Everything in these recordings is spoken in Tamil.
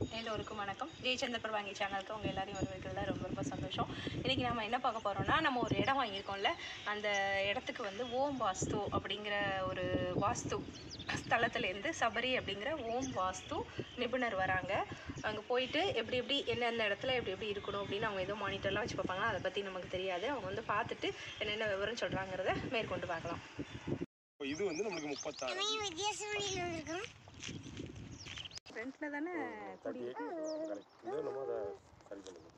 எல்லோருக்கும் வணக்கம் ஜெயச்சந்திர பிரபாங்கி சேனலுக்கு உங்கள் எல்லாரையும் வரவேற்கிறதுல ரொம்ப ரொம்ப சந்தோஷம் இன்றைக்கி நம்ம என்ன பார்க்க போகிறோம்னா நம்ம ஒரு இடம் வாங்கியிருக்கோம்ல அந்த இடத்துக்கு வந்து ஓம் வாஸ்து அப்படிங்கிற ஒரு வாஸ்து ஸ்தலத்துலேருந்து சபரி அப்படிங்கிற ஓம் வாஸ்து நிபுணர் வராங்க அங்கே போயிட்டு எப்படி எப்படி எந்தெந்த இடத்துல எப்படி எப்படி இருக்கணும் அப்படின்னு அவங்க ஏதோ மானிட்டர்லாம் வச்சு பார்ப்பாங்க அதை பற்றி நமக்கு தெரியாது அவங்க வந்து பார்த்துட்டு என்னென்ன விவரம் சொல்கிறாங்கிறத மேற்கொண்டு பார்க்கலாம் இப்போ இது வந்து நம்மளுக்கு முப்பத்தாறு நம்ம ஏன் வித்தியாச வழியில் வந்திருக்கோம் ஃப்ரெண்ட்டில் தானே குடி கரெக்ட் இது நம்ம அதை சரி பண்ணுவோம்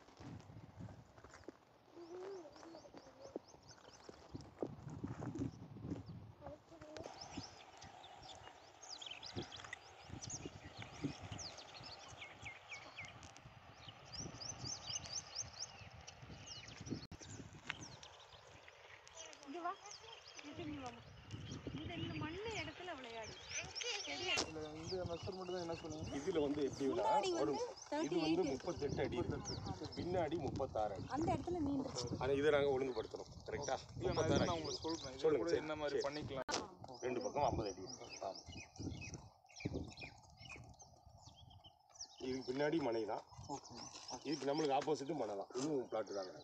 இங்கே வா இது இங்கே வாமா இந்த இந்த மண் இடத்துல விளையாடு இந்த மெஷர்மெண்ட் தான் என்ன சொன்னீங்க இதுல வந்து எப்படின்னா ஒரு இது வந்து முப்பத்தெட்டு அடி இருக்கு பின்னாடி முப்பத்தாறு அடி அந்த இடத்துல நீண்டு அதை இதை நாங்கள் ஒழுங்குபடுத்தணும் கரெக்டா இல்லை நான் முப்பத்தாறு நான் அடி உங்களுக்கு சொல்றேன் சொல்லுங்க, கூட சரி, என்ன மாதிரி சரி. பண்ணிக்கலாம் ரெண்டு பக்கம் ஐம்பது அடி ஆமாம் இதுக்கு பின்னாடி மனை தான் ஓகே இதுக்கு நம்மளுக்கு ஆப்போசிட்டும் மனை தான் இதுவும் பிளாட்டு தாங்க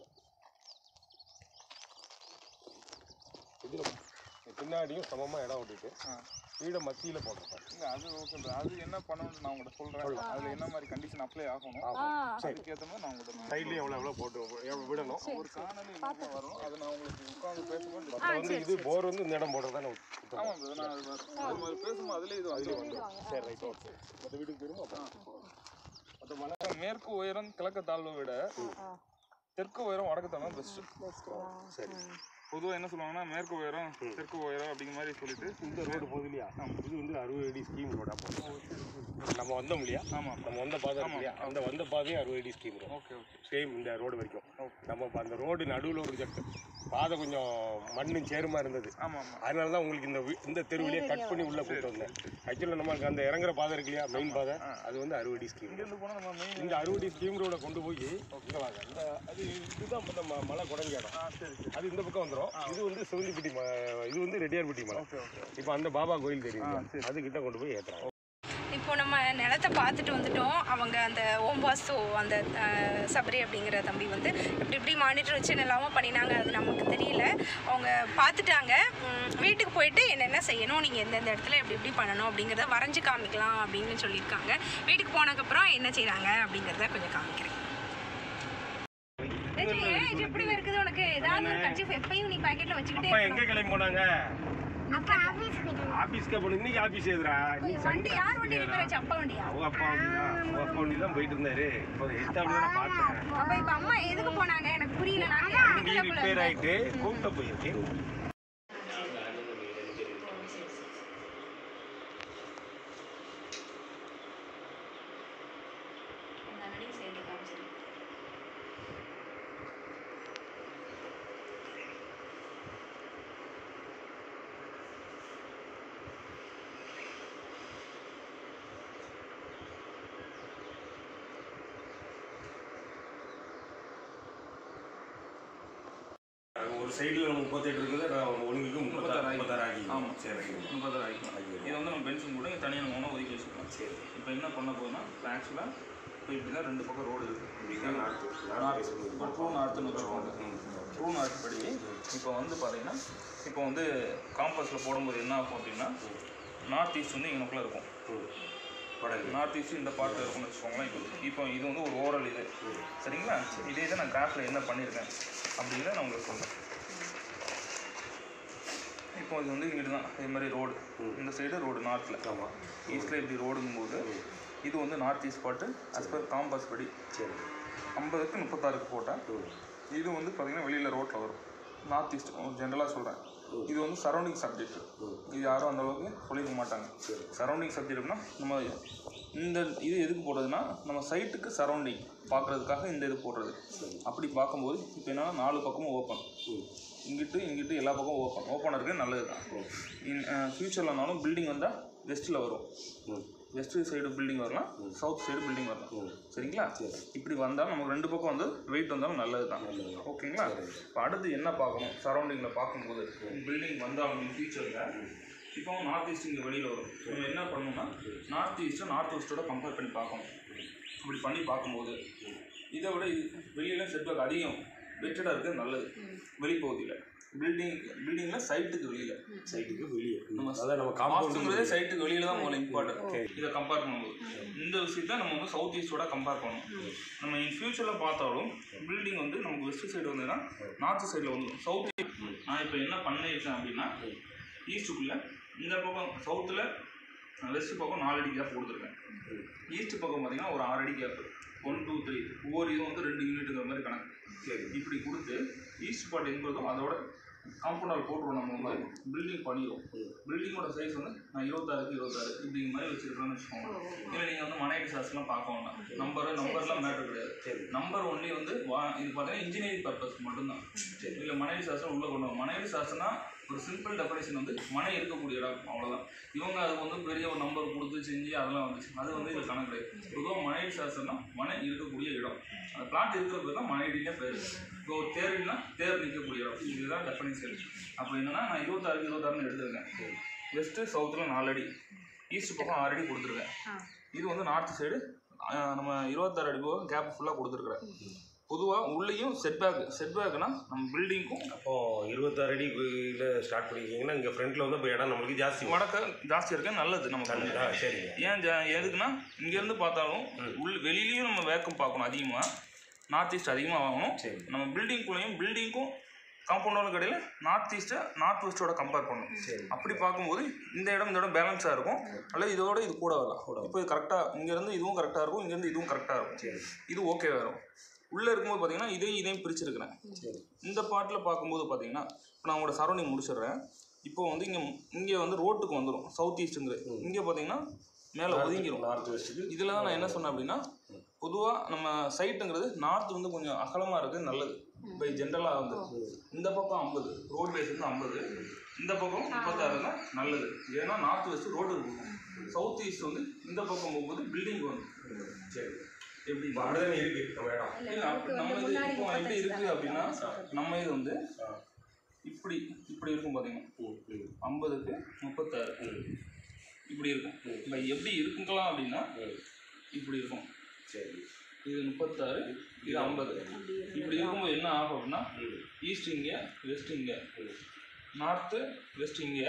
இதில் பின்னாடியும் சமமாக இடம் விட்டுட்டு ஆ வீடை மத்தியில் போட்டிருப்பாங்க இல்லை அது ஓகே bro. அது என்ன பண்ணணும்னு நான் உங்கள்கிட்ட சொல்கிறேன் அதில் என்ன மாதிரி கண்டிஷன் அப்ளை ஆகணும் ஆமாம் சரி அதுக்கேற்ற மாதிரி நான் உங்கள்கிட்ட சைட்லேயும் எவ்வளோ எவ்வளோ போட்டு எவ்வளோ விடணும் ஒரு காணொலி இங்கே வரும் அதை நான் உங்களுக்கு உட்காந்து பேசும்போது மற்ற வந்து இது போர் வந்து இந்த இடம் போடுறது தானே உத்தமம். ஆமாம் bro. நான் அது வரும். அது மாதிரி பேசும்போது அதுலேயே இது வந்து சரி ரைட் ஓகே மற்ற வீட்டுக்கு போயிருமா மற்ற மலை மேற்கு உயரம் கிழக்கு தாழ்வை விட தெற்கு உயரம் வடக்கு தாழ்வு பெஸ்ட்டு சரி பொதுவாக என்ன சொல்லுவாங்கன்னா மேற்கு உயரம் தெற்கு உயரம் அப்படிங்கிற மாதிரி சொல்லிட்டு இந்த ரோடு போகுது இல்லையா இது வந்து அறுபது அடி ஸ்கீம் ரோடாக போகும் நம்ம வந்தோம் இல்லையா ஆமாம் நம்ம வந்த பாதை இருக்கு இல்லையா அந்த வந்த பாதையும் அறுபது அடி scheme road okay okay same இந்த ரோடு வரைக்கும் நம்ம இப்ப அந்த ரோடு நடுவில் ஒரு ஜட்டு பாதை கொஞ்சம் மண்ணும் சேருமா இருந்தது ஆமாம் ஆமாம் அதனால தான் உங்களுக்கு இந்த வி- இந்த தெருவிலேயே கட் பண்ணி உள்ளே கூட்டு வந்தேன் ஆக்சுவலாக நமக்கு அந்த இறங்குற பாதை இருக்கு இல்லையா மெயின் பாதை அது வந்து அறுபடி ஸ்கீம் இங்கேருந்து போனால் நம்ம மெயின் இந்த அறுபடி ஸ்கீம் ரோட கொண்டு போய் இங்கே வாங்க இந்த அது இதுதான் இந்த ம- மலை குடஞ்சி இடம் ஆ சரி சரி அது இந்த பக்கம் வந்துடும் இது வந்து சிவந்திப்பட்டி ம இது வந்து ரெட்டியார்பட்டி மலை ஓகே ஓகே இப்போ அந்த பாபா கோயில் தெரியும் அது கிட்ட கொண்டு போய் ஏற்றுறாங்க இப்போ நம்ம நிலத்தை பார்த்துட்டு வந்துட்டோம் அவங்க அந்த ஓம் வாஸ்து அந்த அஹ், சபரி அப்படிங்கிற தம்பி வந்து இப்படி இப்படி மானிட்டர் வச்சு என்னெல்லாமோ பண்ணினாங்க அது நமக்கு தெரியல அவங்க பார்த்துட்டாங்க உம், வீட்டுக்கு போயிட்டு என்னென்ன செய்யணும் நீங்கள் எந்தெந்த இடத்துல எப்படி எப்படி பண்ணணும் அப்படிங்கிறத வரைஞ்சு காமிக்கலாம் அப்படின்னு சொல்லியிருக்காங்க வீட்டுக்கு போனதுக்கப்புறம் என்ன செய்கிறாங்க அப்படிங்கிறத கொஞ்சம் காமிக்கிறேன் ரஜினி, ஏன் இது இப்படி இருக்குது உனக்கு ஏதாவது ஒரு கட்சி எப்பயும் நீ பாக்கெட்ல வச்சுக்கிட்டே அப்பா இருக்கணும். எங்கே கிளம்பி போனாங்க அப்பா ஆஃபீஸ் போயிட்டு ஆஃபீஸ்க்கு போன இன்னைக்கு ஆஃபீஸ் எதுரா நீ வண்டி யார் வண்டி ரிப்பேர் ஆச்சு அப்பா வண்டியா அவங்க அப்பா வண்டி தான் அவங்க அப்பா வண்டி தான் போயிட்டு இருந்தாரு இப்போ எத்தாப்ல தான் பார்த்தேன் அப்ப இப்ப அம்மா எதுக்கு போனாங்க எனக்கு புரியல நான் வண்டி ரிப்பேர் ஆயிட்டு கூப்பிட்ட போயிருக்கேன் ஒரு சைடுல நம்ம முப்பத்தெட்டு இருக்குது நான் ஒழுங்குக்கு முப்பத்தாறு முப்பத்தாறு ஆகி ஆமாம். சரி ரைட்டு. முப்பதாயிரம் ஆகிக்கும் இது வந்து நம்ம பென்சில் கூட தனியாக நம்ம ஒன்றா ஒதுக்கி வச்சுக்கலாம் சரி இப்போ என்ன பண்ண போகுதுன்னா இப்போ ஆக்சுவலாக இப்போ இப்படி தான் ரெண்டு பக்கம் ரோடு இருக்குது இதுதான் நார்த்து நார்த் இப்போ ட்ரூ நார்த்துன்னு வச்சுக்கோங்க ட்ரூ நார்த் படி இப்போ வந்து பார்த்தீங்கன்னா இப்போ வந்து காம்பஸில் போடும்போது என்ன ஆகும் அப்படின்னா நார்த் ஈஸ்ட் வந்து இங்கனக்குள்ளே இருக்கும் வடக்கு நார்த் ஈஸ்ட் இந்த பார்ட்டில் இருக்கும்னு வச்சுக்கோங்களேன் இப்போ இப்போ இது வந்து ஒரு ஓரல் இது சரிங்களா இதே தான் நான் கிராஃபில் என்ன பண்ணியிருக்கேன் அப்படிங்கிறத நான் உங்களுக்கு சொல்கிறேன் இப்போ இது வந்து இங்கிட்டு தான் இதே மாதிரி ரோடு இந்த சைடு ரோடு நார்த்தில் ஆமாம் ஈஸ்டில் இப்படி ரோடுங்கும்போது இது வந்து north east part as per compass படி சரி ஐம்பதுக்கு முப்பத்தாறுக்கு போட்டேன் இது வந்து பார்த்தீங்கன்னா வெளியில் ரோட்டில் வரும் நார்த் ஈஸ்ட் ஜென்ரலாக சொல்கிறேன் இது வந்து சரௌண்டிங் சப்ஜெக்ட் இது யாரும் அந்த அளவுக்கு சொல்லிக்க மாட்டாங்க சரௌண்டிங் சப்ஜெக்ட்னா நம்ம இந்த இது எதுக்கு போடுறதுன்னா நம்ம சைட்டுக்கு சரௌண்டிங் பார்க்குறதுக்காக இந்த இது போடுறது அப்படி பார்க்கும்போது இப்போ என்னன்னா நாலு பக்கமும் ஓப்பன் இங்கிட்டு இங்கிட்டு எல்லா பக்கமும் ஓப்பன் ஓப்பன் இருக்குது நல்லது தான் இன் ஃப்யூச்சர்லனாலும் பில்டிங் வந்தால் வெஸ்ட்டில் வரும் வெஸ்ட் சைடு பில்டிங் வரலாம் சவுத் சைடு பில்டிங் வரலாம் சரிங்களா இப்படி வந்தால் நமக்கு ரெண்டு பக்கம் வந்து வெயிட் வந்தாலும் நல்லது தான் ஓகேங்களா இப்போ அடுத்து என்ன பார்க்கணும் சரௌண்டிங்கில் பார்க்கும்போது பில்டிங் வந்தாலும் ஃபியூச்சரில் இப்போ நார்த் ஈஸ்ட் இங்கே வெளியில் வரும் நம்ம என்ன பண்ணணும்னா நார்த் ஈஸ்ட்டை நார்த் வெஸ்ட்டோட கம்பேர் பண்ணி பார்க்கணும் அப்படி பண்ணி பார்க்கும்போது இதை விட இது வெளியில் செட்பேக் அதிகம் வெட்டடாக இருக்கிறது நல்லது வெளிப்பகுதியில் பில்டிங் பில்டிங்கில் சைட்டுக்கு வெளியில் சைட்டுக்கு வெளியே நம்ம அதான் நம்ம காம்பவுண்ட் காம்பவுண்டுங்கிறதே சைட்டுக்கு வெளியில தான் முதல்ல இம்பார்ட்டன்ட் இதை கம்பேர் பண்ணும்போது இந்த விஷயத்த நம்ம வந்து சவுத் ஈஸ்டோட கம்பேர் பண்ணணும் நம்ம இன் ஃபியூச்சரில் பார்த்தாலும் பில்டிங் வந்து நமக்கு வெஸ்ட் சைடு வந்ததுன்னா நார்த் சைடில் வந்துடும் சவுத் நான் இப்போ என்ன பண்ணியிருக்கேன் அப்படின்னா ஈஸ்ட்டுக்குள்ளே இந்த பக்கம் சவுத்தில் வெஸ்ட் பக்கம் நாலு அடி கேப் கொடுத்துருக்கேன் ஈஸ்ட் பக்கம் பார்த்தீங்கன்னா ஒரு ஆறு அடி கேப் ஒன் டூ த்ரீ ஒவ்வொரு இதுவும் வந்து ரெண்டு யூனிட்டுங்கிற மாதிரி கணக்கு இப்படி கொடுத்து ஈஸ்ட் பார்ட் எங்கே இருக்கோ அதோட காம்பவுண்டால் போட்டுருவோம் நம்ம வந்து பில்டிங் பண்ணிடுவோம் பில்டிங்கோட சைஸ் வந்து நான் இருபத்தாறுக்கு இருபத்தாறு இப்படிங்கிற மாதிரி வச்சிருக்கேன்னு வச்சுக்கோங்க இல்லை நீங்கள் வந்து மனைவி சாஸ்லாம் பார்க்க வேண்டாம் நம்பர் நம்பர்லாம் மேட்டர் கிடையாது நம்பர் ஒன்லி வந்து வா இது பார்த்தீங்கன்னா இன்ஜினியரிங் பர்பஸ் மட்டும்தான் இல்லை மனைவி சாஸ்திரம் உள்ளே கொண்டு வரும் மனைவி சாஸ்திரம்னா ஒரு சிம்பிள் டெஃபனேஷன் வந்து மனை இருக்கக்கூடிய இடம் அவ்வளோதான் இவங்க அதுக்கு வந்து பெரிய ஒரு நம்பர் கொடுத்து செஞ்சு அதெல்லாம் வந்துச்சு அது வந்து இது கணக்கு கிடையாது பொதுவாக மனைவி சாஸ்திரம்னா மனை இருக்கக்கூடிய இடம் அந்த பிளாட் இருக்கிற பேர் தான் மனைவினே பேர் இப்போ ஒரு தேர்னா தேர் நிற்கக்கூடிய இடம் இதுதான் டெஃபனேஷன் அப்போ என்னன்னா நான் இருபத்தாறு இருபத்தாறுன்னு எடுத்துருக்கேன் வெஸ்ட்டு சவுத்தில் நாலு அடி ஈஸ்ட் பக்கம் ஆறு அடி கொடுத்துருக்கேன் இது வந்து நார்த் சைடு நம்ம இருபத்தாறு அடி போக கேப் ஃபுல்லாக கொடுத்துருக்குறேன் பொதுவாக உள்ளேயும் செட்பேக் செட்பேக்னா நம்ம பில்டிங்க்கும் அப்போ இருபத்தாறு அடி இதில் ஸ்டார்ட் பண்ணிக்கிங்கன்னா இங்கே ஃப்ரண்ட்டில் வந்து இப்போ இடம் நம்மளுக்கு ஜாஸ்தி வரும். வடக்க ஜாஸ்தியாக இருக்க நல்லது நமக்கு ஆ சரிங்க ஏன் ஜா- எதுக்குன்னா இங்கேருந்து பார்த்தாலும் உள் வெளியிலையும் நம்ம வேக்கம் பார்க்கணும் அதிகமாக நார்த் ஈஸ்ட் அதிகமாக வாங்கணும் சரி. நம்ம பில்டிங்குள்ளேயும் பில்டிங்க்கும் காம்பவுண்டோட கடையில் நார்த் ஈஸ்ட்டை நார்த் வெஸ்ட்டோட கம்பேர் பண்ணணும் சரி அப்படி பார்க்கும்போது இந்த இடம் இந்த இடம் பேலன்ஸாக இருக்கும் அல்லது இதோட இது கூட வரலாம் இப்போ இது கரெக்டாக இங்கேருந்து இதுவும் கரெக்டாக இருக்கும் இங்கேருந்து இதுவும் கரெக்டாக இருக்கும் சரி இது ஓகே வரும் உள்ளே இருக்கும்போது பார்த்தீங்கன்னா இதையும் இதையும் பிரிச்சிருக்கிறேன் சரி இந்த பாட்டில் பார்க்கும்போது பார்த்தீங்கன்னா இப்போ நான் உங்களோட சரௌண்டிங் முடிச்சிடுறேன் இப்போ வந்து இங்கே இங்கே வந்து ரோட்டுக்கு வந்துடும் சவுத் ஈஸ்ட்டுங்கிறது இங்கே பார்த்தீங்கன்னா மேலே ஒதுங்கிரும் நார்த் வெஸ்ட்டுக்கு இதில் தான் நான் என்ன சொன்னேன் அப்படின்னா பொதுவாக நம்ம சைட்டுங்கிறது நார்த் வந்து கொஞ்சம் அகலமாக இருக்குது நல்லது இப்போ ஜென்ரலாக வந்து இந்த பக்கம் ஐம்பது ரோட் பேஸ் வந்து ஐம்பது இந்த பக்கம் முப்பத்தாறு தான் நல்லது ஏன்னா நார்த் வெஸ்ட் ரோடு இருக்கும் சவுத் ஈஸ்ட் வந்து இந்த பக்கம் போகும்போது பில்டிங் வந்து சரி எப்படி இப்போ அப்படிதானே இருக்குது நம்ம இடம் இல்ல, அப்ப நம்ம இது இப்போ எப்படி இருக்குது அப்படின்னா நம்ம இது வந்து இப்படி இப்படி இருக்கும் பார்த்தீங்கன்னா ம் ம் ஐம்பதுக்கு முப்பத்தாறு இப்படி இருக்கும் இப்போ எப்படி இருக்குங்கலாம் அப்படின்னா இப்படி இருக்கும் சரி இது முப்பத்தாறு இது ஐம்பது இப்படி இருக்கும்போது என்ன ஆகும் அப்படின்னா ஈஸ்ட் இங்கே வெஸ்ட் இங்கே நார்த்து வெஸ்ட் இங்கே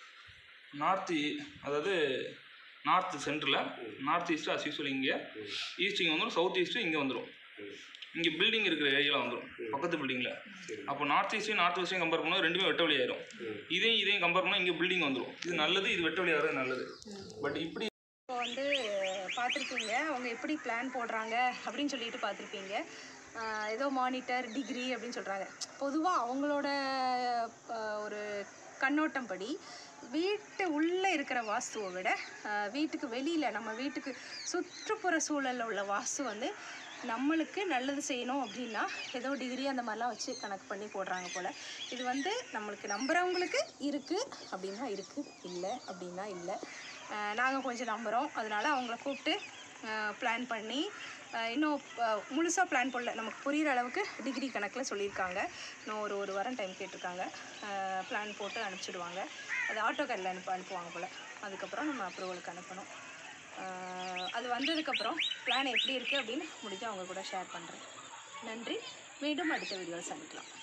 நார்த்து அதாவது நார்த் சென்டரில் நார்த் ஈஸ்ட் அஸ் யூஸ்வல் இங்கே ஈஸ்ட் இங்கே வந்துடும் சவுத் ஈஸ்ட்டு இங்கே வந்துடும் இங்கே பில்டிங் இருக்கிற ஏரியாவில் வந்துடும் பக்கத்து பில்டிங்கில் அப்போ நார்த் ஈஸ்ட்டையும் நார்த் வெஸ்ட்டையும் கம்பேர் பண்ணால் ரெண்டுமே வெட்ட வழி ஆயிரும் இதையும் இதையும் கம்பேர் பண்ணால் இங்கே பில்டிங் வந்துடும் இது நல்லது இது வெட்ட வழி ஆகிறது நல்லது பட் இப்படி இப்போ வந்து பார்த்துருப்பீங்க அவங்க எப்படி பிளான் போடுறாங்க அப்படின்னு சொல்லிட்டு பார்த்துருப்பீங்க ஆஹ் ஏதோ மானிட்டர் டிகிரி அப்படின்னு சொல்கிறாங்க பொதுவாக அவங்களோட ஆஹ் ஒரு கண்ணோட்டம் படி வீட்டு உள்ளே இருக்கிற வாஸ்துவை விட ஆஹ் வீட்டுக்கு வெளியில் நம்ம வீட்டுக்கு சுற்றுப்புற சூழலில் உள்ள வாஸ்து வந்து நம்மளுக்கு நல்லது செய்யணும் அப்படின்னா ஏதோ டிகிரி அந்த மாதிரிலாம் வச்சு கணக்கு பண்ணி போடுறாங்க போல் இது வந்து நம்மளுக்கு நம்புகிறவங்களுக்கு இருக்குது அப்படின்னா இருக்குது இல்லை அப்படின்னா இல்லை நாங்கள் கொஞ்சம் நம்புகிறோம் அதனால அவங்கள கூப்பிட்டு பிளான் பண்ணி அஹ் இன்னும் முழுசாக பிளான் பண்ணல நமக்கு புரிகிற அளவுக்கு டிகிரி கணக்கில் சொல்லியிருக்காங்க இன்னும் ஒரு ஒரு வாரம் டைம் கேட்டிருக்காங்க பிளான் போட்டு அனுப்பிச்சிடுவாங்க அது ஆட்டோ கார்டில் அனுப்ப அனுப்புவாங்க போல் அதுக்கப்புறம் நம்ம அப்ரூவலுக்கு அனுப்பணும் அஹ் அது வந்ததுக்கப்புறம் பிளான் எப்படி இருக்குது அப்படின்னு முடிஞ்சு அவங்க கூட ஷேர் பண்ணுறேன் நன்றி மீண்டும் அடுத்த வீடியோவில் சந்திக்கலாம்